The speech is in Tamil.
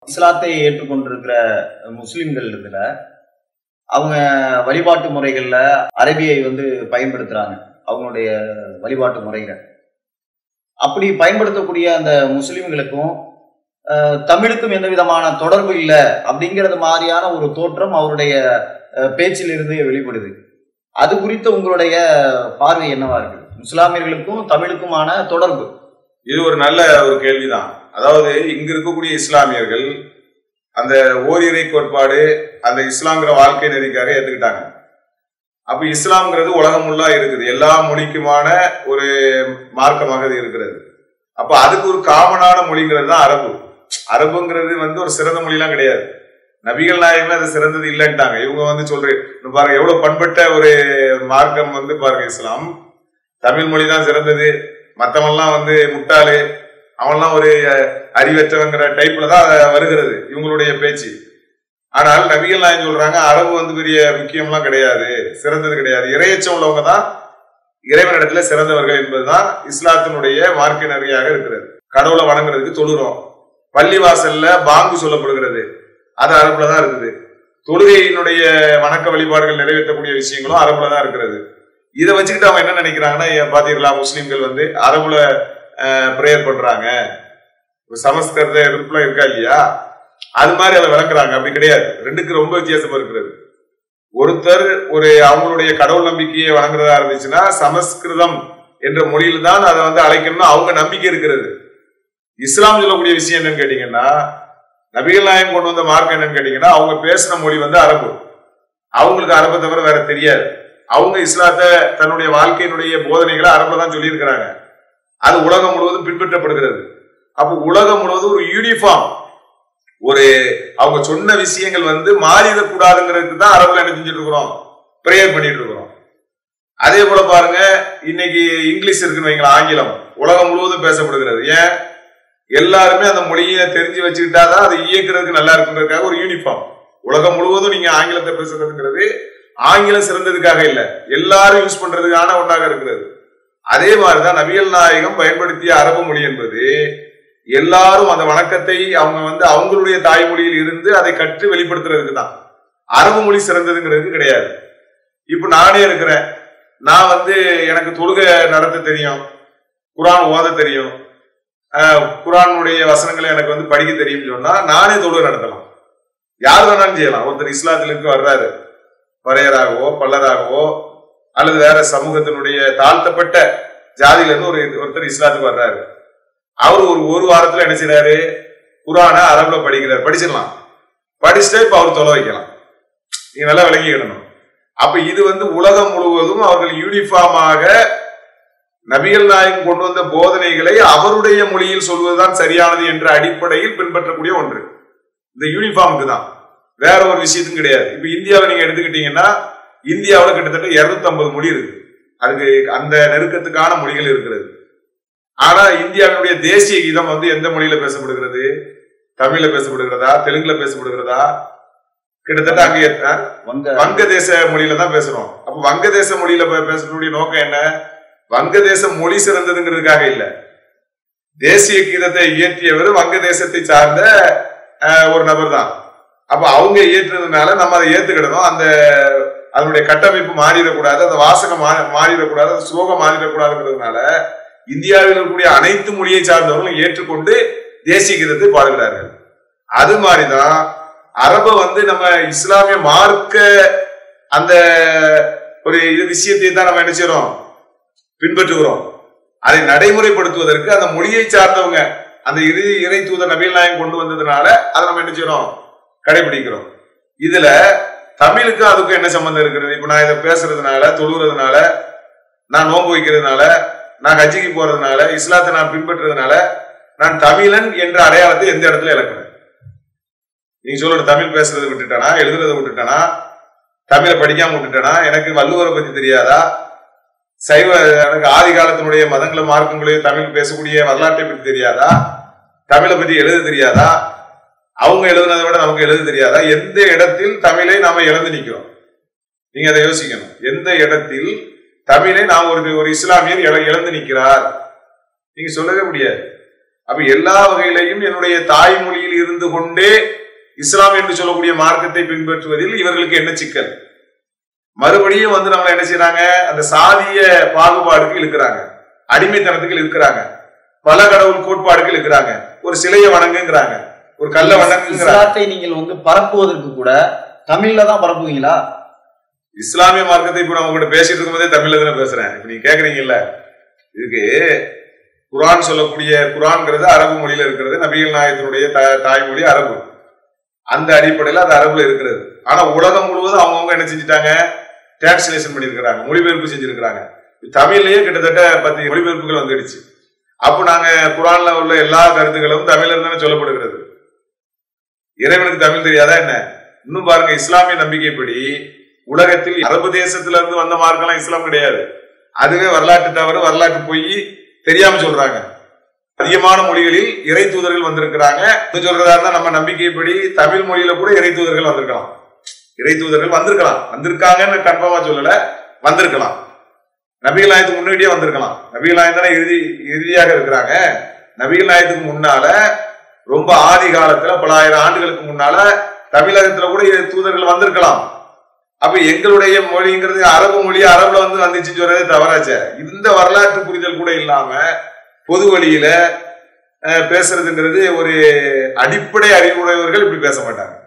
இஸ்லாத்தை ஏற்றுக்கொண்டிருக்கிற முஸ்லிம்கள் இதுல அவங்க வழிபாட்டு முறைகள்ல அரபியை வந்து பயன்படுத்துறாங்க அவங்களுடைய வழிபாட்டு முறைகள் அப்படி பயன்படுத்தக்கூடிய அந்த முஸ்லிம்களுக்கும் அஹ், தமிழுக்கும் எந்த விதமான தொடர்பு இல்லை அப்படிங்கிறது மாதிரியான ஒரு தோற்றம் அவருடைய அஹ், பேச்சிலிருந்தே வெளிப்படுது அது குறித்த உங்களுடைய பார்வை என்னவா இருக்கு இஸ்லாமியர்களுக்கும் தமிழுக்குமான தொடர்பு இது ஒரு நல்ல ஒரு கேள்விதான் அதாவது இங்க இருக்கக்கூடிய இஸ்லாமியர்கள் அந்த ஓரிரை கோட்பாடு அந்த இஸ்லாங்கிற வாழ்க்கை நெறிக்காக ஏத்துக்கிட்டாங்க அப்ப இஸ்லாம்ங்கிறது உலகம் முள்ளா இருக்குது எல்லா மொழிக்குமான ஒரு மார்க்கமாக இது இருக்கிறது அப்ப அதுக்கு ஒரு காமனான மொழிங்கிறது தான் அரபு அரபுங்கிறது வந்து ஒரு சிறந்த மொழிலாம் கிடையாது நபிகள் நாயகமே அது சிறந்தது இல்லைன்ட்டாங்க இவங்க வந்து சொல்றேன் பாருங்க எவ்வளவு பண்பட்ட ஒரு மார்க்கம் வந்து பாருங்க இஸ்லாம் தமிழ் மொழி தான் சிறந்தது மத்தவன்லாம் வந்து முட்டாளு அவன்லாம் ஒரு அஹ், அறிவற்றவங்கிற டைப்ல தான் அது வருகிறது இவங்களுடைய பேச்சு ஆனால் நபிகள் நாயகம் சொல்றாங்க அரபு வந்து பெரிய முக்கியம்லாம் கிடையாது சிறந்தது கிடையாது இறையச்சம் உள்ளவங்க தான் இறைவனிடத்துல சிறந்தவர்கள் என்பதுதான் இஸ்லாத்தினுடைய மார்க்க நெறியாக இருக்கிறது கடவுளை வணங்குறதுக்கு தொழுறோம் பள்ளிவாசல்ல பாங்கு சொல்லப்படுகிறது அது அரபுல தான் இருக்குது தொழுகையினுடைய வணக்க வழிபாடுகள் நிறைவேற்றக்கூடிய விஷயங்களும் அரபுல தான் இருக்கிறது இதை வச்சுக்கிட்டு அவங்க என்ன நினைக்கிறாங்கன்னா ஏன் பாத்தீங்களா முஸ்லிம்கள் வந்து அரபுல ப்ரேயர் பண்றாங்க ஒரு சமஸ்கிருத எதிர்ப்புலாம் இருக்கா இல்லையா அது மாதிரி அதை விளக்குறாங்க அப்படி கிடையாது ரெண்டுக்கு ரொம்ப வித்தியாசம் இருக்கிறது ஒருத்தர் ஒரு அவங்களுடைய கடவுள் நம்பிக்கையை வழங்குறதா இருந்துச்சுன்னா சமஸ்கிருதம் என்ற மொழியில தான் அதை வந்து அழைக்கணும்னு அவங்க நம்பிக்கை இருக்கிறது இஸ்லாம் சொல்லக்கூடிய விஷயம் என்னன்னு கேட்டீங்கன்னா நபிகள் நாயகம் கொண்டு வந்த மார்க் என்னன்னு கேட்டீங்கன்னா அவங்க பேசின மொழி வந்து அரபு அவங்களுக்கு அரபை தவிர வேற தெரியாது அவங்க இஸ்லாத்தை தன்னுடைய வாழ்க்கையினுடைய போதனைகளை அரபுல தான் சொல்லியிருக்கிறாங்க அது உலகம் முழுவதும் பின்பற்றப்படுகிறது அப்போ உலகம் முழுவதும் ஒரு யூனிஃபார்ம் ஒரு அவங்க சொன்ன விஷயங்கள் வந்து மாறிடக்கூடாதுங்கிறதுக்கு தான் அரபுல என்ன செஞ்சுட்டு இருக்கிறோம் ப்ரேயர் பண்ணிட்டு இருக்கிறோம் அதே போல பாருங்க இன்னைக்கு இங்கிலீஷ் இருக்குன்னு வைங்களேன் ஆங்கிலம் உலகம் முழுவதும் பேசப்படுகிறது ஏன் எல்லாருமே அந்த மொழியை தெரிஞ்சு வச்சுக்கிட்டாதான் அதை இயக்குறதுக்கு நல்லா இருக்குன்றதுக்காக ஒரு யூனிஃபார்ம் உலகம் முழுவதும் நீங்க ஆங்கிலத்தை பேசுறதுங்கிறது ஆங்கிலம் சிறந்ததுக்காக இல்ல எல்லாரும் யூஸ் பண்றதுக்கான ஒன்றாக இருக்கிறது அதே மாதிரிதான் நபிகள் நாயகம் பயன்படுத்திய அரபு மொழி என்பது எல்லாரும் அந்த வணக்கத்தை அவங்க வந்து அவங்களுடைய தாய்மொழியில் இருந்து அதை கற்று வெளிப்படுத்துறதுக்கு தான் அரபு மொழி சிறந்ததுங்கிறது கிடையாது இப்ப நானே இருக்கிறேன் நான் வந்து எனக்கு தொழுகை நடத்த தெரியும் குரான் ஓத தெரியும் ஆஹ் குரானுடைய வசனங்களை எனக்கு வந்து படிக்க தெரியும் சொன்னா நானே தொழுகை நடத்தலாம் யார் வேணாலும் செய்யலாம் ஒருத்தர் இஸ்லாத்திலிருந்து வர்றாரு பறையராகவோ பல்லராகவோ அல்லது வேற சமூகத்தினுடைய தாழ்த்தப்பட்ட ஜாதியில இருந்து ஒரு ஒருத்தர் இஸ்லாத்துக்கு வர்றாரு அவர் ஒரு ஒரு வாரத்துல என்ன செய்றாரு குரானை அரபுல படிக்கிறார் படிச்சிடலாம் படிச்சுட்டு இப்ப அவர் தொலை வைக்கலாம் நீங்க நல்லா விளங்கிக்கிடணும் அப்ப இது வந்து உலகம் முழுவதும் அவர்கள் யூனிஃபார்மாக நபிகள் நாயகம் கொண்டு வந்த போதனைகளை அவருடைய மொழியில் சொல்வதுதான் சரியானது என்ற அடிப்படையில் பின்பற்றக்கூடிய ஒன்று இந்த யூனிஃபார்முக்கு தான் வேற ஒரு விஷயத்துக்கும் கிடையாது இப்ப இந்தியாவை நீங்க எடுத்துக்கிட்டீங்கன்னா இந்தியாவுல கிட்டத்தட்ட 250 மொழி இருக்கு அதுக்கு அந்த நெருக்கத்துக்கான மொழிகள் இருக்கிறது ஆனா இந்தியாவினுடைய தேசிய கீதம் வந்து எந்த மொழியில பேசப்படுகிறது தமிழ்ல பேசப்படுகிறதா தெலுங்குல பேசப்படுகிறதா கிட்டத்தட்ட அங்க எத்த- வங்க வங்கதேச மொழியில தான் பேசுறோம் அப்ப வங்கதேச மொழியில பே- பேசக்கூடிய நோக்கம் என்ன வங்கதேச மொழி சிறந்ததுங்கிறதுக்காக இல்ல தேசிய கீதத்தை இயற்றியவர் வங்கதேசத்தை சார்ந்த அஹ், ஒரு நபர் தான் அப்ப அவங்க இயற்றுறதுனால நம்ம அதை ஏத்துக்கிடணும் அந்த அதனுடைய கட்டமைப்பு மாறிடக்கூடாது அந்த வாசகம் மா- மாறிடக்கூடாது அந்த ஸ்லோகம் மாறிடக்கூடாதுங்கிறதுனால இந்தியாவில் இருக்கக்கூடிய அனைத்து மொழியை சார்ந்தவர்களும் ஏற்றுக்கொண்டு தேசிய கீதத்தை பாடுகிறார்கள் அது மாதிரிதான் அரபை வந்து நம்ம இஸ்லாமிய மார்க்க அந்த ஒரு இது விஷயத்தை தான் நம்ம என்ன செய்றோம் பின்பற்றுகிறோம் அதை நடைமுறைப்படுத்துவதற்கு அந்த மொழியை சார்ந்தவங்க அந்த இறை இறை தூதர் நபீல் நாயகம் கொண்டு வந்ததுனால அதை நம்ம என்ன செய்றோம் கடைபிடிக்கிறோம் இதுல தமிழுக்கும் அதுக்கும் என்ன சம்பந்தம் இருக்கிறது இப்ப நான் இதை பேசுறதுனால தொழுகிறதுனால நான் நோன்பு வைக்கிறதுனால நான் ஹஜ்ஜிக்கு போறதுனால இஸ்லாத்தை நான் பின்பற்றுறதுனால நான் தமிழன் என்ற அடையாளத்தை எந்த இடத்துல இழக்கிறேன் நீங்க சொல்ற தமிழ் பேசுறதை விட்டுட்டேனா எழுதுறதை விட்டுட்டேனா தமிழை படிக்காம விட்டுட்டேனா எனக்கு வள்ளுவரை பத்தி தெரியாதா சைவ எனக்கு ஆதி காலத்தினுடைய மதங்களை மார்க்கங்களையும் தமிழ் பேசக்கூடிய வரலாற்றை பத்தி தெரியாதா தமிழை பத்தி எழுத தெரியாதா அவங்க எழுதுனதை விட நமக்கு எழுத தெரியாதா எந்த இடத்தில் தமிழை நாம இழந்து நிக்கிறோம் நீங்க அதை யோசிக்கணும் எந்த இடத்தில் தமிழை நாம் ஒரு ஒரு இஸ்லாமியர் இழ- இழந்து நிற்கிறார் நீங்க சொல்லவே முடியாது அப்ப எல்லா வகையிலையும் என்னுடைய தாய்மொழியில் இருந்து கொண்டே இஸ்லாம் என்று சொல்லக்கூடிய மார்க்கத்தை பின்பற்றுவதில் இவர்களுக்கு என்ன சிக்கல் மறுபடியும் வந்து நம்மள என்ன செய்யறாங்க அந்த சாதிய பாகுபாடுக்கு இழுக்கிறாங்க அடிமைத்தனத்துக்கு இழுக்கிறாங்க பல கடவுள் கோட்பாடுக்கு இழுக்கிறாங்க ஒரு சிலையை வணங்குங்கிறாங்க ஒரு கல்லை வணங்குங்கிறாங்க இஸ்லாத்தை நீங்கள் வந்து பரப்புவதற்கு கூட தமிழ்ல தான் பரப்புவீங்களா இஸ்லாமிய மார்க்கத்தை இப்ப நான் உங்ககிட்ட பேசிட்டு இருக்கும்போதே தமிழ்ல தானே பேசுறேன் இப்ப நீங்க கேக்குறீங்கல்ல இதுக்கு குரான் சொல்லக்கூடிய குரான்ங்கிறது அரபு மொழியில இருக்கிறது நபிகள் நாயகத்தினுடைய த- தாய்மொழி அரபு அந்த அடிப்படையில அது அரபுல இருக்கிறது ஆனா உலகம் முழுவதும் அவங்கவுங்க என்ன செஞ்சுட்டாங்க டிரான்ஸ்லேஷன் பண்ணியிருக்கிறாங்க மொழிபெயர்ப்பு செஞ்சிருக்கிறாங்க தமிழ்லயே கிட்டத்தட்ட பத்து மொழிபெயர்ப்புகள் வந்துடுச்சு அப்போ நாங்க குரான்ல உள்ள எல்லா கருத்துக்களும் தமிழ்ல இருந்து தானே சொல்லப்படுகிறது இறைவனுக்கு தமிழ் தெரியாதா என்ன இன்னும் பாருங்க இஸ்லாமிய நம்பிக்கைப்படி உலகத்தில் அரபு தேசத்துல இருந்து வந்த மார்க்கெல்லாம் இஸ்லாம் கிடையாது அதுவே வரலாற்று தவறு வரலாற்று பொய் தெரியாம சொல்றாங்க அதிகமான மொழிகளில் இறை தூதர்கள் வந்திருக்கிறாங்க இன்னும் சொல்றதா இருந்தா நம்ம நம்பிக்கைப்படி தமிழ் மொழியில கூட இறை தூதர்கள் வந்திருக்கலாம் இறை தூதர்கள் வந்திருக்கலாம் வந்திருக்காங்கன்னு கன்ஃபார்மா சொல்லல வந்திருக்கலாம் நபிகள் நாயத்துக்கு முன்னாடியே வந்திருக்கலாம் நபிகள் நாயகம் தானே இறுதி இறுதியாக இருக்கிறாங்க நபிகள் நாயத்துக்கு முன்னால ரொம்ப ஆதி காலத்துல பல ஆயிரம் ஆண்டுகளுக்கு முன்னால தமிழகத்துல கூட இரு தூதர்கள் வந்திருக்கலாம் அப்ப எங்களுடைய மொழிங்கிறது அரபு மொழி அரபுல வந்து வந்துச்சுன்னு சொல்றதே தவறாச்சே இந்த வரலாற்று புரிதல் கூட இல்லாம பொது வழியில அஹ், பேசுறதுங்கிறது ஒரு அடிப்படை அறிவுடையவர்கள் இப்படி பேச மாட்டாங்க